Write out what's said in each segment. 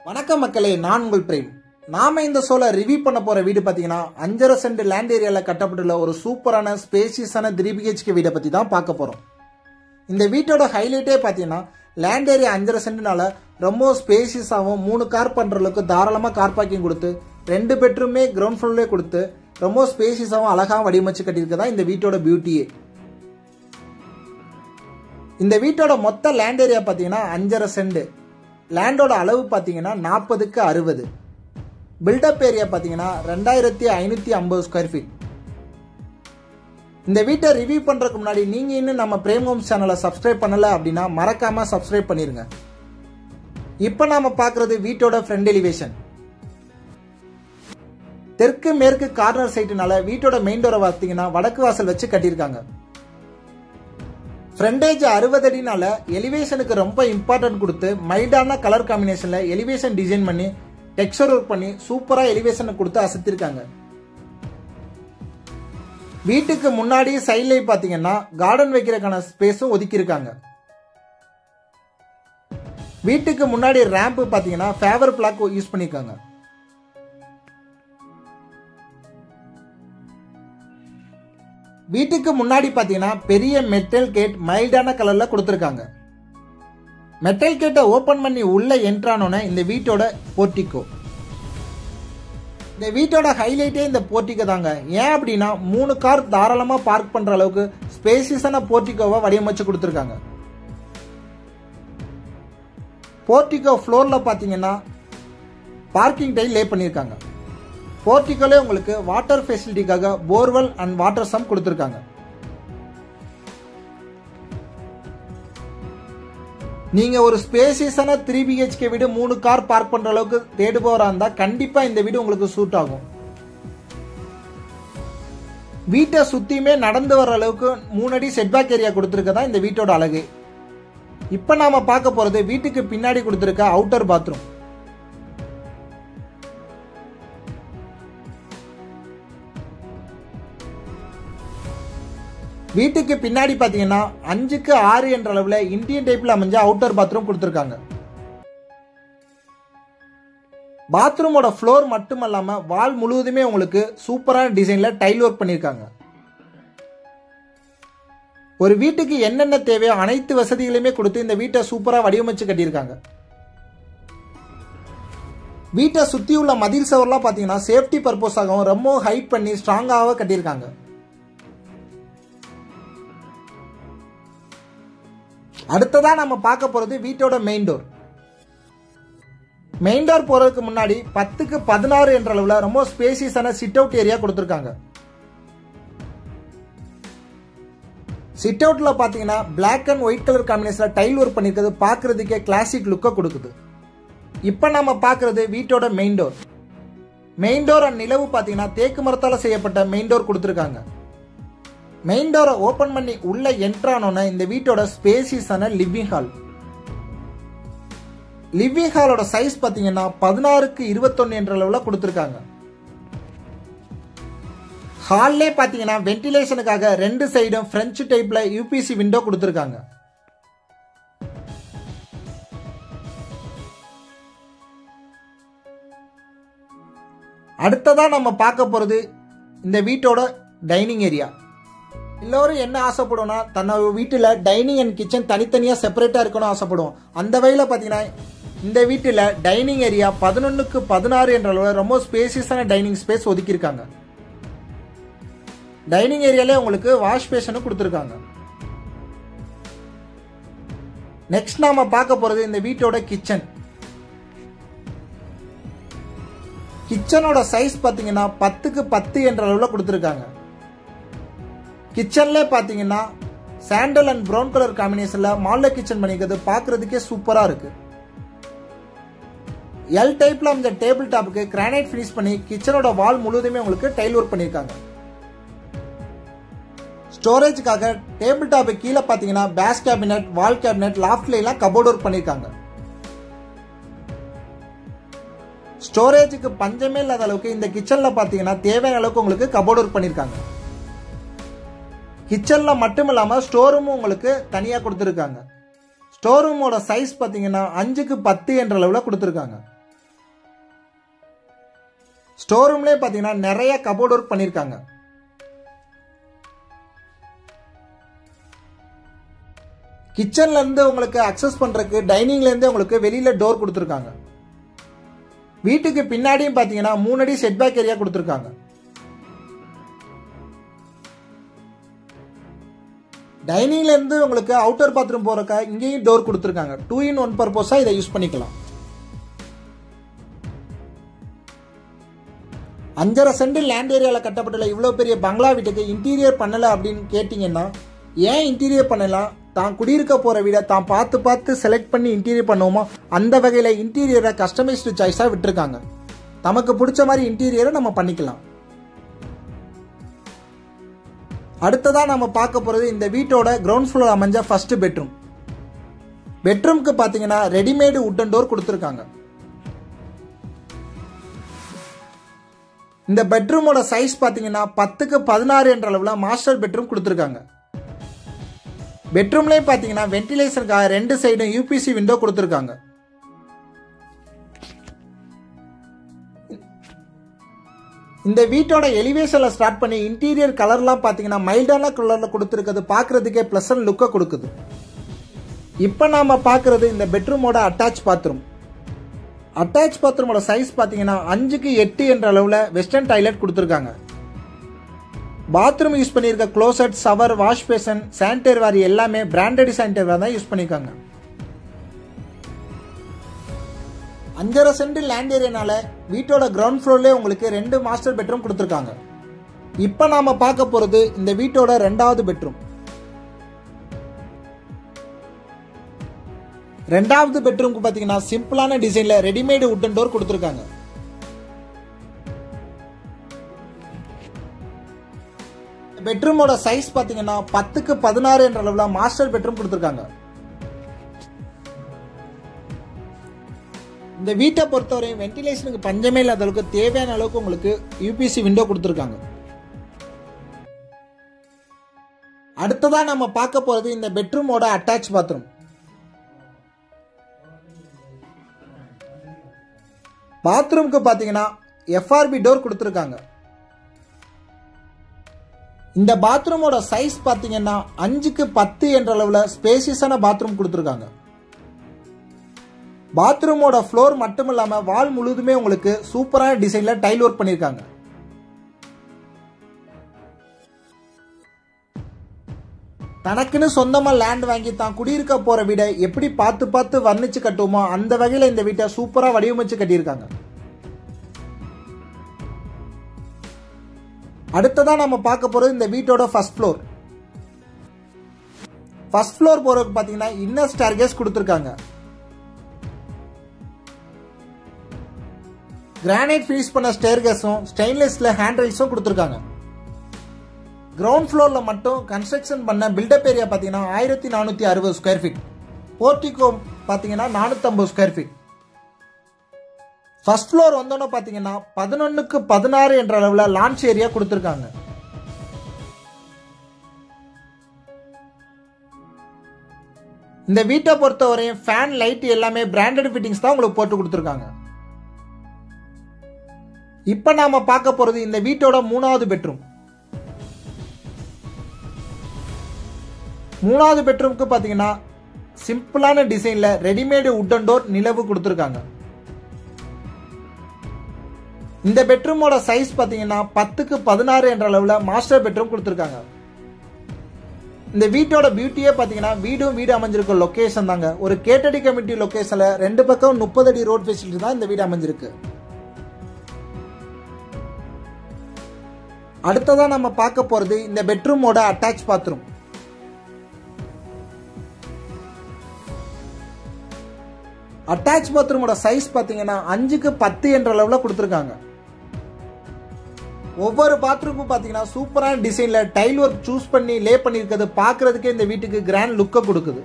வணக்கம் மக்களே நான் உங்கள் பிரேம் நாம இந்த சோலை ரிவ்யூ பண்ண போற வீடு பாத்தீங்கன்னா அஞ்சரை சென்ட் லேண்ட் ஏரியால கட்டப்பட்டுள்ள ஒரு சூப்பரான ஸ்பேசியஸான த்ரீ பிஹெச்கே வீடை பத்தி தான் பார்க்க போறோம் இந்த வீட்டோட ஹைலைட்டே பாத்தீங்கன்னா லேண்ட் ஏரியா அஞ்சரை சென்ட்னால ரொம்ப ஸ்பேசியஸாகவும் மூணு கார் பண்ற அளவுக்கு தாராளமா கார் பார்க்கிங் கொடுத்து ரெண்டு பெட்ரூமே கிரவுண்ட் ஃப்ளோர்லேயே கொடுத்து ரொம்ப ஸ்பேசியஸாகவும் அழகாக வடிவமைச்சு கட்டியிருக்கதா இந்த வீட்டோட பியூட்டியே இந்த வீட்டோட மொத்த லேண்ட் ஏரியா பார்த்தீங்கன்னா அஞ்சரை சென்ட் லேண்டோட அளவு பார்த்தீங்கன்னா நாற்பதுக்கு அறுபது பில்டப் ஏரியா பார்த்தீங்கன்னா ரெண்டாயிரத்தி ஐநூற்றி ஐம்பது ஸ்கொயர் ஃபீட் இந்த வீட்டை ரிவ்யூ பண்ணுறதுக்கு முன்னாடி நீங்கள் இன்னும் நம்ம பிரேம் ஹோம்ஸ் சேனலை சப்ஸ்கிரைப் பண்ணலை அப்படின்னா மறக்காமல் சப்ஸ்கிரைப் பண்ணிடுங்க இப்போ நாம பார்க்குறது வீட்டோட ஃப்ரண்ட் எலிவேஷன் தெற்கு மேற்கு கார்னர் சைட்டுனால வீட்டோட மெயின் டோரை பார்த்தீங்கன்னா வடக்கு வாசல் வச்சு கட்டியிருக்காங்க ஃப்ரண்டேஜ் அறுபது அடினால எலிவேஷனுக்கு ரொம்ப இம்பார்ட்டன்ட் கொடுத்து மைல்டான கலர் காம்பினேஷன்ல எலிவேஷன் டிசைன் பண்ணி டெக்ஸ்சர் ஒர்க் பண்ணி சூப்பரா எலிவேஷனை கொடுத்து அசத்திருக்காங்க வீட்டுக்கு முன்னாடி சைட்ல பாத்தீங்கன்னா கார்டன் வைக்கிறதுக்கான ஸ்பேஸும் ஒதுக்கியிருக்காங்க வீட்டுக்கு முன்னாடி ரேம்ப் பாத்தீங்கன்னா ஃபேவர் பிளாக் யூஸ் பண்ணிருக்காங்க வீட்டுக்கு முன்னாடி பார்த்தீங்கன்னா பெரிய மெட்டல் கேட் மைல்டான கலர்ல கொடுத்துருக்காங்க மெட்டல் கேட்டை ஓபன் பண்ணி உள்ள என்ட்ரானோன்னு இந்த வீட்டோட போர்ட்டிகோ இந்த வீட்டோட ஹைலைட்டே இந்த போர்ட்டிகோ தாங்க ஏன் அப்படின்னா மூணு கார் தாராளமாக பார்க் பண்ற அளவுக்கு ஸ்பேசியஸான போர்ட்டிகோவை வடிவமைச்சு கொடுத்துருக்காங்க போர்ட்டிகோ ஃப்ளோரில் பார்த்தீங்கன்னா பார்க்கிங் டைல் லே பண்ணியிருக்காங்க போர்ட்டிகோலே உங்களுக்கு வாட்டர் ஃபெசிலிட்டிக்காக போர்வெல் அண்ட் வாட்டர் சம் கொடுத்துருக்காங்க நீங்க ஒரு ஸ்பேசியஸான த்ரீ பிஹெச்கே வீடு மூணு கார் பார்க் பண்ற அளவுக்கு தேடுபவரா இருந்தா கண்டிப்பா இந்த வீடு உங்களுக்கு சூட் ஆகும் வீட்டை சுத்தியுமே நடந்து வர அளவுக்கு மூணு அடி செட்பேக் ஏரியா கொடுத்துருக்கதா இந்த வீட்டோட அழகு இப்ப நாம பார்க்க போறது வீட்டுக்கு பின்னாடி கொடுத்துருக்க அவுட்டர் பாத்ரூம் வீட்டுக்கு பின்னாடி பார்த்தீங்கன்னா அஞ்சுக்கு ஆறு என்ற அளவில் இந்தியன் டைப்பில் அமைஞ்ச அவுட்டர் பாத்ரூம் கொடுத்துருக்காங்க பாத்ரூமோட ஃப்ளோர் மட்டும் இல்லாமல் வால் முழுவதுமே உங்களுக்கு சூப்பரான டிசைனில் டைல் ஒர்க் பண்ணியிருக்காங்க ஒரு வீட்டுக்கு என்னென்ன தேவையோ அனைத்து வசதிகளையுமே கொடுத்து இந்த வீட்டை சூப்பராக வடிவமைச்சு கட்டியிருக்காங்க வீட்டை சுற்றி உள்ள மதில் சவர்லாம் பார்த்தீங்கன்னா சேஃப்டி பர்பஸாகவும் ரொம்ப ஹைட் பண்ணி ஸ்ட்ராங்காக கட்டியிருக்காங்க அடுத்ததா நம்ம பார்க்க போறது வீட்டோட மெயின் டோர் மெயின் டோர் போறதுக்கு முன்னாடி பத்துக்கு பதினாறு என்ற அளவில் ரொம்ப ஸ்பேசியஸான சிட் அவுட் ஏரியா கொடுத்துருக்காங்க சிட் அவுட்ல பாத்தீங்கன்னா பிளாக் அண்ட் ஒயிட் கலர் காம்பினேஷன்ல டைல் ஒர்க் பண்ணிருக்கிறது பார்க்கறதுக்கே கிளாசிக் லுக்கை கொடுக்குது இப்போ நம்ம பார்க்கறது வீட்டோட main door main door and நிலவு பார்த்தீங்கன்னா தேக்கு மரத்தால் செய்யப்பட்ட மெயின் டோர் கொடுத்துருக்காங்க மெயின் டோரை ஓபன் பண்ணி உள்ள என்ட்ரானோன்னு இந்த வீட்டோட ஸ்பேசியஸான லிவிங் ஹால் லிவிங் ஹாலோட சைஸ் பார்த்தீங்கன்னா பதினாறுக்கு இருபத்தொன்னு என்ற அளவில் கொடுத்துருக்காங்க ஹால்லே பார்த்தீங்கன்னா வென்டிலேஷனுக்காக ரெண்டு சைடும் பிரெஞ்சு டைப்ல யூபிசி விண்டோ கொடுத்துருக்காங்க அடுத்ததா நம்ம பார்க்க போறது இந்த வீட்டோட டைனிங் ஏரியா எல்லோரும் என்ன ஆசைப்படுவோம்னா தன்னோட வீட்டில் டைனிங் அண்ட் கிச்சன் தனித்தனியாக செப்பரேட்டாக இருக்கணும் ஆசைப்படுவோம் அந்த வகையில் பார்த்தீங்கன்னா இந்த வீட்டில் டைனிங் ஏரியா பதினொன்றுக்கு பதினாறு என்ற அளவில் ரொம்ப ஸ்பேசியஸான டைனிங் ஸ்பேஸ் ஒதுக்கியிருக்காங்க டைனிங் ஏரியாலே உங்களுக்கு வாஷ் பேஷனும் கொடுத்துருக்காங்க நெக்ஸ்ட் நாம பார்க்க போகிறது இந்த வீட்டோட கிச்சன் கிச்சனோட சைஸ் பார்த்தீங்கன்னா பத்துக்கு பத்து என்ற அளவில் கொடுத்துருக்காங்க கிச்சன்ல பாத்தீங்கன்னா சாண்டல் அண்ட் ப்ரௌன் கலர் காம்பினேஷன்ல மால்ல கிச்சன் பண்ணிக்கிறது பார்க்கறதுக்கே சூப்பரா இருக்கு எல் டைப்ல அந்த டேபிள் டாப்புக்கு கிரானைட் ஃபினிஷ் பண்ணி கிச்சனோட வால் முழுவதுமே உங்களுக்கு டைல் ஒர்க் பண்ணிருக்காங்க ஸ்டோரேஜுக்காக டேபிள் டாப்பு கீழே பார்த்தீங்கன்னா பேஸ் கேபினட் வால் கேபினட் லாஃப்ட்ல எல்லாம் கபோர்ட் ஒர்க் பண்ணிருக்காங்க ஸ்டோரேஜுக்கு பஞ்சமே இல்லாத அளவுக்கு இந்த கிச்சன்ல பாத்தீங்கன்னா தேவையான அளவுக்கு உங்களுக்கு கபோர்ட் ஒர்க் பண்ணிருக்காங்க கிச்சன்ல மட்டும் இல்லாம ஸ்டோர் ரூமும் உங்களுக்கு தனியா கொடுத்துருக்காங்க ஸ்டோர் ரூமோட சைஸ் பார்த்தீங்கன்னா அஞ்சுக்கு பத்து என்ற அளவில் கொடுத்துருக்காங்க ஸ்டோர் ரூம்லேயே பார்த்தீங்கன்னா நிறைய கபோர்ட் ஒர்க் பண்ணியிருக்காங்க கிச்சன்ல இருந்து உங்களுக்கு அக்சஸ் பண்றதுக்கு டைனிங்ல இருந்து உங்களுக்கு வெளியில டோர் கொடுத்துருக்காங்க வீட்டுக்கு பின்னாடியும் பார்த்தீங்கன்னா மூணு அடி செட்பேக் ஏரியா கொடுத்துருக்காங்க டைனிங்ல இருந்து உங்களுக்கு அவுட்டர் பாத்ரூம் போறக்க இங்கேயும் டோர் கொடுத்துருக்காங்க டூ இன் ஒன் பர்பஸா இதை யூஸ் பண்ணிக்கலாம் அஞ்சரை சென்ட் லேண்ட் ஏரியாவில் கட்டப்பட்டுள்ள இவ்வளோ பெரிய பங்களா வீட்டுக்கு இன்டீரியர் பண்ணலை அப்படின்னு கேட்டிங்கன்னா ஏன் இன்டீரியர் பண்ணலாம் தான் குடியிருக்க போகிற வீடை தான் பார்த்து பார்த்து செலக்ட் பண்ணி இன்டீரியர் பண்ணுவோமோ அந்த வகையில் இன்டீரியரை கஸ்டமைஸ்டு சாய்ஸாக விட்டுருக்காங்க நமக்கு பிடிச்ச மாதிரி இன்டீரியரை நம்ம பண்ணிக்கலாம் அடுத்ததாக நம்ம பார்க்க போகிறது இந்த வீட்டோட கிரவுண்ட் ஃப்ளோர் அமைஞ்ச ஃபர்ஸ்ட் பெட்ரூம் பெட்ரூம்க்கு பார்த்தீங்கன்னா ரெடிமேடு உட்டன் டோர் கொடுத்துருக்காங்க இந்த பெட்ரூமோட சைஸ் பார்த்தீங்கன்னா பத்துக்கு பதினாறு என்ற அளவில் மாஸ்டர் பெட்ரூம் கொடுத்துருக்காங்க பெட்ரூம்லேயும் பார்த்தீங்கன்னா வென்டிலேஷனுக்காக ரெண்டு சைடும் யூபிசி விண்டோ கொடுத்துருக்காங்க இந்த வீட்டோட எலிவேஷனில் ஸ்டார்ட் பண்ணி இன்டீரியர் கலர்லாம் பார்த்தீங்கன்னா மைல்டான கலரில் கொடுத்துருக்கிறது பார்க்குறதுக்கே ப்ளசன்ட் லுக்கை கொடுக்குது இப்போ நாம் பார்க்குறது இந்த பெட்ரூமோட அட்டாச் பாத்ரூம் அட்டாச் பாத்ரூமோட சைஸ் பார்த்தீங்கன்னா அஞ்சுக்கு எட்டு என்ற அளவில் வெஸ்டர்ன் டாய்லெட் கொடுத்துருக்காங்க பாத்ரூம் யூஸ் பண்ணியிருக்க closet shower wash basin sanitary ware எல்லாமே பிராண்டட் சானிடரி வேர் தான் யூஸ் பண்ணியிருக்காங்க அஞ்சரை சென்ட் லேண்ட் ஏரியானால வீட்டோட கிரவுண்ட் ஃப்ளோர்லேயே உங்களுக்கு ரெண்டு மாஸ்டர் பெட்ரூம் கொடுத்துருக்காங்க இப்போ நாம பார்க்க போகிறது இந்த வீட்டோட ரெண்டாவது பெட்ரூம் ரெண்டாவது பெட்ரூம்க்கு பார்த்தீங்கன்னா சிம்பிளான டிசைனில் ரெடிமேடு உட்டன் டோர் கொடுத்துருக்காங்க பெட்ரூமோட சைஸ் பார்த்தீங்கன்னா பத்துக்கு பதினாறு என்ற அளவில் மாஸ்டர் பெட்ரூம் கொடுத்துருக்காங்க இந்த வீட்டை பொறுத்தவரை வென்டிலேஷனுக்கு பஞ்சமே இல்லாத அளவுக்கு தேவையான அளவுக்கு உங்களுக்கு யூபிசி விண்டோ கொடுத்துருக்காங்க அடுத்ததா நம்ம பார்க்க போறது இந்த பெட்ரூமோட அட்டாச் பாத்ரூம் பாத்ரூம்க்கு பார்த்தீங்கன்னா எஃப்ஆர்பி டோர் கொடுத்துருக்காங்க இந்த பாத்ரூமோட சைஸ் பார்த்தீங்கன்னா அஞ்சுக்கு பத்து என்ற அளவில் ஸ்பேசியஸான பாத்ரூம் கொடுத்துருக்காங்க பாத்ரூமோட ஃப்ளோர் மட்டும் இல்லாமல் வால் முழுதுமே உங்களுக்கு சூப்பரான டிசைனில் டைல் ஒர்க் பண்ணியிருக்காங்க தனக்குன்னு சொந்தமாக லேண்ட் வாங்கி தான் குடியிருக்க போகிற வீடை எப்படி பார்த்து பார்த்து வர்ணிச்சு கட்டுவோமோ அந்த வகையில் இந்த வீட்டை சூப்பராக வடிவமைச்சு கட்டியிருக்காங்க அடுத்ததான் நம்ம பார்க்க போகிறது இந்த வீட்டோட ஃபர்ஸ்ட் ஃப்ளோர் ஃபர்ஸ்ட் ஃப்ளோர் போகிறதுக்கு பார்த்தீங்கன்னா இன்னர் ஸ்டார்கேஸ் கொடுத்துருக்காங்க கிரானைட் ஃபினிஷ் பண்ண ஸ்டேர்கேஸும் ஸ்டெயின்லெஸ்ல ஹேண்ட் ரைல்ஸும் கொடுத்துருக்காங்க கிரவுண்ட் ஃப்ளோரில் மட்டும் கன்ஸ்ட்ரக்ஷன் பண்ண பில்டப் ஏரியா பார்த்தீங்கன்னா ஆயிரத்தி நானூற்றி அறுபது ஸ்கொயர் ஃபீட் போர்ட்டிகோ பார்த்தீங்கன்னா நானூற்றம்பது ஸ்கொயர் ஃபீட் ஃபர்ஸ்ட் ஃப்ளோர் வந்தோன்னே பார்த்தீங்கன்னா பதினொன்றுக்கு பதினாறு என்ற அளவில் லான்ச் ஏரியா கொடுத்துருக்காங்க இந்த வீட்டை பொறுத்தவரையும் ஃபேன் லைட் எல்லாமே பிராண்டட் ஃபிட்டிங்ஸ் தான் உங்களுக்கு போட்டு கொடுத்துருக்காங்க இப்போ நாம பார்க்க போறது இந்த வீட்டோட மூணாவது பெட்ரூம் மூணாவது பெட்ரூம்க்கு பார்த்தீங்கன்னா சிம்பிளான டிசைனில் ரெடிமேடு உட்டன் டோர் நிலவு கொடுத்துருக்காங்க இந்த பெட்ரூமோட சைஸ் பார்த்தீங்கன்னா பத்துக்கு பதினாறு என்ற அளவில் மாஸ்டர் பெட்ரூம் கொடுத்துருக்காங்க இந்த வீட்டோட பியூட்டியே பார்த்தீங்கன்னா வீடும் வீடு அமைஞ்சிருக்க லொக்கேஷன் தாங்க ஒரு கேட்டடி கமிட்டி லொக்கேஷனில் ரெண்டு பக்கம் முப்பது அடி ரோட் ஃபெசிலிட்டி தான் இந்த வீடு அமைஞ்சிருக்கு அடுத்ததான் நம்ம பார்க்க போகிறது இந்த பெட்ரூமோட அட்டாச் பாத்ரூம் அட்டாச் பாத்ரூமோட சைஸ் பார்த்தீங்கன்னா அஞ்சுக்கு பத்து என்ற அளவில் கொடுத்துருக்காங்க ஒவ்வொரு பாத்ரூமும் பார்த்தீங்கன்னா சூப்பரான டிசைனில் டைல் ஒர்க் சூஸ் பண்ணி லே பண்ணியிருக்கிறது பார்க்கறதுக்கே இந்த வீட்டுக்கு கிராண்ட் லுக்கை கொடுக்குது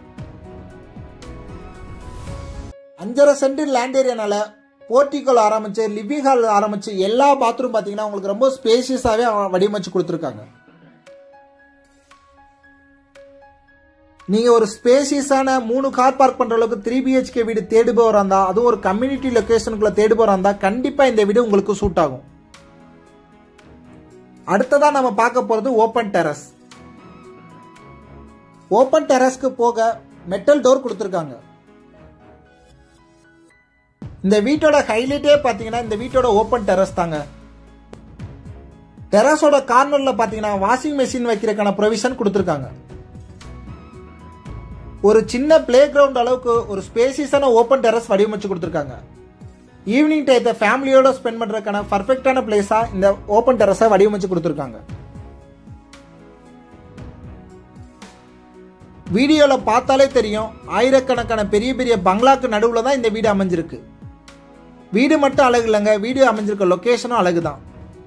அஞ்சரை சென்ட் லேண்ட் ஏரியானால போர்ட்டிக்கல் ஆரம்பிச்சு லிவிங் ஹால் ஆரம்பிச்சு எல்லா பாத்ரூம் பார்த்தீங்கன்னா உங்களுக்கு ரொம்ப ஸ்பேசியஸாகவே வடிவமைச்சு கொடுத்துருக்காங்க நீங்கள் ஒரு ஸ்பேசியஸான மூணு கார் பார்க் பண்ணுற அளவுக்கு த்ரீ பிஹெச்கே வீடு தேடுபவராக இருந்தால் அதுவும் ஒரு கம்யூனிட்டி லொக்கேஷனுக்குள்ளே தேடுபவராக இருந்தால் கண்டிப்பாக இந்த வீடு உங்களுக்கு சூட் ஆகும் அடுத்ததாக நம்ம பார்க்க போகிறது ஓப்பன் டெரஸ் ஓப்பன் டெரஸ்க்கு போக மெட்டல் டோர் கொடுத்துருக்காங்க இந்த வீட்டோட ஹைலைட்டே பார்த்தீங்கன்னா இந்த வீட்டோட ஓப்பன் டெரஸ் தாங்க டெரஸோட கார்னரில் பார்த்தீங்கன்னா வாஷிங் மெஷின் வைக்கிறதுக்கான ப்ரொவிஷன் கொடுத்துருக்காங்க ஒரு சின்ன பிளே கிரவுண்ட் அளவுக்கு ஒரு ஸ்பேசியஸான ஓப்பன் டெரஸ் வடிவமைச்சு கொடுத்துருக்காங்க ஈவினிங் டயத்தை ஃபேமிலியோட ஸ்பெண்ட் பண்ணுறதுக்கான பர்ஃபெக்டான பிளேஸாக இந்த ஓப்பன் டெரஸை வடிவமைச்சு கொடுத்துருக்காங்க வீடியோவில் பார்த்தாலே தெரியும் ஆயிரக்கணக்கான பெரிய பெரிய பங்களாக்கு நடுவில் தான் இந்த வீடு அமைஞ்சிருக்கு வீடு மட்டும் அழகு இல்லைங்க வீடு அமைஞ்சிருக்க லொக்கேஷனும் அழகு தான்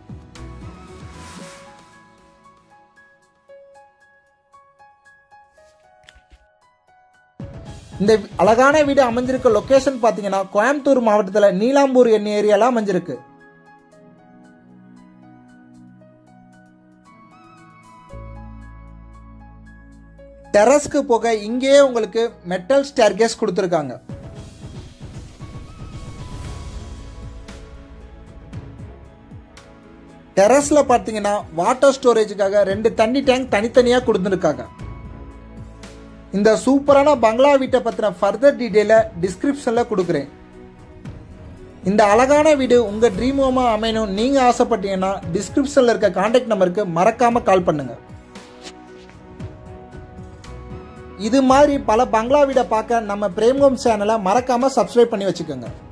இந்த அழகான வீடு அமைஞ்சிருக்க லொக்கேஷன் பார்த்தீங்கன்னா கோயம்புத்தூர் மாவட்டத்தில் நீலாம்பூர் என்ன ஏரியால அமைஞ்சிருக்கு டெரஸ்க்கு போக இங்கேயே உங்களுக்கு மெட்டல் ஸ்டேர்கேஸ் கொடுத்துருக்காங்க டெரஸ்ல பார்த்தீங்கன்னா வாட்டர் ஸ்டோரேஜுக்காக ரெண்டு தண்ணி டேங்க் தனித்தனியாக கொடுத்துருக்காங்க இந்த சூப்பரான பங்களா வீட்டை பற்றின ஃபர்தர் டீட்டெயிலை டிஸ்கிரிப்ஷனில் கொடுக்குறேன் இந்த அழகான வீடு உங்கள் ட்ரீம் ஹோமாக அமையணும் நீங்கள் ஆசைப்பட்டீங்கன்னா டிஸ்கிரிப்ஷனில் இருக்க காண்டாக்ட் நம்பருக்கு மறக்காமல் கால் பண்ணுங்கள் இது மாதிரி பல பங்களா வீடை பார்க்க நம்ம பிரேம்ஹோம் சேனலை மறக்காமல் சப்ஸ்கிரைப் பண்ணி வச்சுக்கோங்க